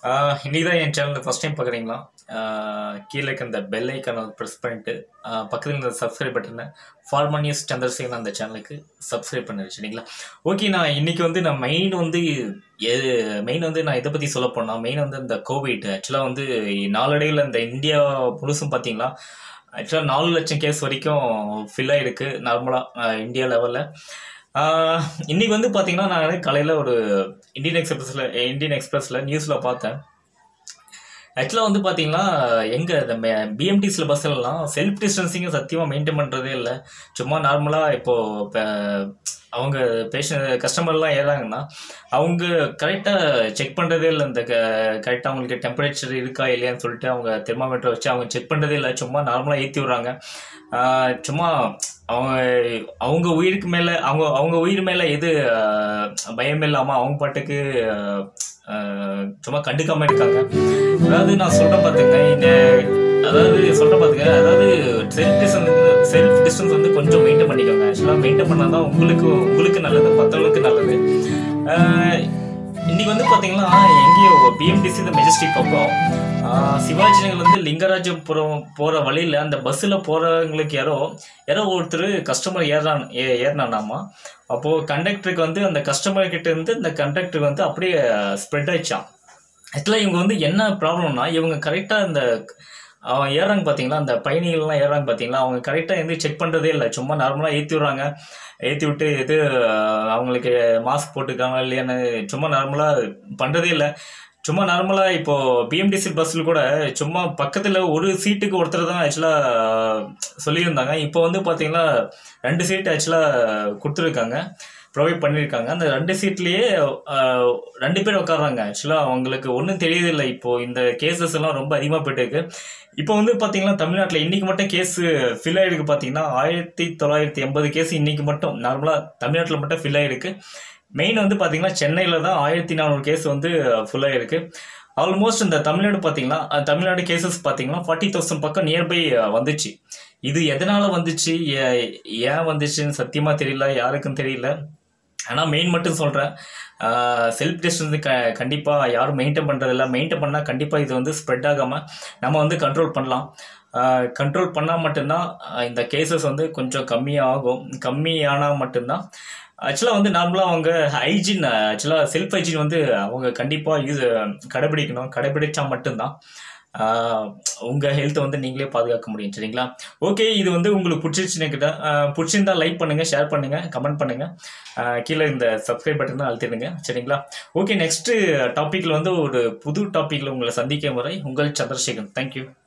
ஆஹ் இன்னைக்கு தான் என் சேனலில் ஃபஸ்ட் டைம் பார்க்குறீங்களா கீழே இருக்க இந்த பெல் ஐக்கானை ப்ரெஸ் பண்ணிட்டு ஆஹ் பக்கத்தில் இந்த சப்ஸ்கிரைப் பட்டனை ஃபார்மா நியூஸ் சந்திரசேகரன் அந்த சேனலுக்கு சப்ஸ்கிரைப் பண்ணி வச்சுட்டீங்களா ஓகே நான் இன்னைக்கு வந்து நான் மெயின் வந்து எது மெயின் வந்து நான் இதை பற்றி சொல்ல போனால் மெயின் வந்து இந்த கோவிட் ஆக்சுவலாக வந்து நாளடைவில் இந்த இந்தியா முழுசும் பார்த்தீங்களா ஆக்சுவலாக நாலு லட்சம் கேஸ் வரைக்கும் ஃபில் ஆகிருக்கு நார்மலாக இந்தியா லெவலில் இன்னைக்கு வந்து பார்த்தீங்கன்னா நான் காலையில் ஒரு இந்தியன் எக்ஸ்பிரஸில் இந்தியன் எக்ஸ்பிரஸில் நியூஸில் பார்த்தேன் ஆக்சுவலாக வந்து பார்த்தீங்கன்னா எங்கே இந்த பிஎம்டிஸில் பஸ்ஸிலலாம் செல்ஃப் டிஸ்டன்சிங்கை சத்தியமாக மெயின்டைன் பண்ணுறதே இல்லை சும்மா நார்மலாக இப்போது இப்போ அவங்க பேஷண்ட் கஸ்டமர்லாம் ஏறாங்கன்னா அவங்க கரெக்டாக செக் பண்ணுறதே இல்லை இந்த க கரெக்டாக அவங்களுக்கு டெம்பரேச்சர் இருக்கா இல்லையான்னு சொல்லிட்டு அவங்க தெர்மாமீட்டர் வச்சு அவங்க செக் பண்ணுறதே இல்லை சும்மா நார்மலாக ஏற்றி விட்றாங்க ஆஹ் சும்மா அவங்க அவங்க உயிருக்கு மேலே அவங்க அவங்க உயிர் மேலே எது ஆஹ் பயம் இல்லாமல் அவங்க பாட்டுக்கு ஆஹ் ஆஹ் சும்மா கண்டுக்காம இருக்காங்க அதாவது நான் சொல்கிறேன் பார்த்துங்க இந்த அதாவது சொல்கிறேன் பார்த்துங்க அதாவது செல்ஃப் டிஸ்டன்ஸ் செல்ஃப் டிஸ்டன்ஸ் வந்து கொஞ்சம் மெயின்டைன் பண்ணிக்கோங்க ஆக்சுவலாக மெயின்டைன் பண்ணால் தான் உங்களுக்கு உங்களுக்கு நல்லது மற்றவங்களுக்கு நல்லது ஆஹ் இன்னைக்கு வந்து பார்த்தீங்கன்னா எங்கேயோ பிஎம்டிசி இந்த மெஜஸ்டிக் பக்கம் ஆஹ் சிவாஜி நகர்லேருந்து லிங்கராஜபுரம் போகிற வழியில் அந்த பஸ்ஸில் போகிறவங்களுக்கு யாரோ யாரோ ஒருத்தர் கஸ்டமர் ஏறான் ஏ ஏறினானாமா அப்போது கண்டக்டருக்கு வந்து அந்த கஸ்டமர் கிட்ட இருந்து இந்த கண்டக்டருக்கு வந்து அப்படியே ஸ்ப்ரெட் ஆயிடுச்சான் ஆக்சுவலாக இவங்க வந்து என்ன ப்ராப்ளம்னா இவங்க கரெக்டாக இந்த அவன் ஏறாங்க பார்த்தீங்களா அந்த பயணிகள்லாம் ஏறாங்க பார்த்தீங்களா அவங்க கரெக்டாக எந்த செக் பண்ணுறதே இல்லை சும்மா நார்மலாக ஏற்றி விட்றாங்க ஏற்றி விட்டு எது ஆஹ் அவங்களுக்கு மாஸ்க் போட்டுருக்காங்க இல்லையான்னு சும்மா நார்மலாக பண்ணுறதே இல்லை சும்மா நார்மலாக இப்போது பிஎம்டிசி பஸ்ஸில் கூட சும்மா பக்கத்தில் ஒரு சீட்டுக்கு ஒருத்தர் தான் ஆக்சுவலாக சொல்லியிருந்தாங்க இப்போ வந்து பார்த்தீங்கன்னா ரெண்டு சீட் ஆக்சுவலாக கொடுத்துருக்காங்க ப்ரொவைட் பண்ணியிருக்காங்க அந்த ரெண்டு சீட்லேயே ரெண்டு பேர் உட்காடுறாங்க ஆக்சுவலாக அவங்களுக்கு ஒன்றும் தெரியதில்லை இப்போது இந்த கேசஸ் எல்லாம் ரொம்ப அதிகமாக போயிட்டு இப்போ வந்து பார்த்தீங்கன்னா தமிழ்நாட்டில் இன்றைக்கி மட்டும் கேஸ் ஃபில் ஆகிருக்கு பார்த்தீங்கன்னா ஆயிரத்தி தொள்ளாயிரத்தி எண்பது கேஸ் இன்றைக்கி மட்டும் நார்மலாக தமிழ்நாட்டில் மட்டும் ஃபில் ஆகிருக்கு மெயின் வந்து பார்த்தீங்கன்னா சென்னையில் தான் ஆயிரத்தி நானூறு கேஸ் வந்து ஃபுல் ஆகிருக்கு ஆல்மோஸ்ட் இந்த தமிழ்நாடு பார்த்தீங்கன்னா அஹ் தமிழ்நாடு கேசஸ் பார்த்தீங்கன்னா ஃபார்ட்டி தௌசண்ட் பக்கம் நியர்பை வந்துச்சு இது எதனால் வந்துச்சு ஏ- ஏன் வந்துச்சுன்னு சத்தியமாக தெரியல யாருக்கும் தெரியல ஆனால் மெயின் மட்டும் சொல்கிறேன் செல்ஃப் டிஸ்டன்ஸ் க கண்டிப்பாக யாரும் மெயின்டைன் பண்ணுறதில்ல மெயின்டைன் பண்ணால் கண்டிப்பாக இது வந்து ஸ்ப்ரெட் ஆகாமல் நம்ம வந்து கண்ட்ரோல் பண்ணலாம் கண்ட்ரோல் பண்ணால் மட்டும்தான் ஆஹ் இந்த கேசஸ் வந்து கொஞ்சம் கம்மியாகும் கம்மியானால் மட்டும்தான் ஆக்சுவலாக வந்து நார்மலாக அவங்க ஹைஜீன் ஆக்சுவலாக செல்ஃப் ஹைஜீன் வந்து அவங்க கண்டிப்பாக யூஸ் கடைபிடிக்கணும் கடைபிடிச்சா மட்டும்தான் உங்கள் ஹெல்த்தை வந்து நீங்களே பாதுகாக்க முடியும் சரிங்களா ஓகே இது வந்து உங்களுக்கு பிடிச்சிருச்சுன்னு கிட்ட பிடிச்சிருந்தா லைக் பண்ணுங்கள் ஷேர் பண்ணுங்கள் கமெண்ட் பண்ணுங்கள் கீழே இந்த சப்ஸ்கிரைப் பட்டன் அழுத்திடுங்க சரிங்களா ஓகே நெக்ஸ்ட்டு டாப்பிக்கில் வந்து ஒரு புது டாப்பிக்கில் உங்களை சந்திக்கும் வரை உங்கள் சந்திரசேகரன் தேங்க்யூ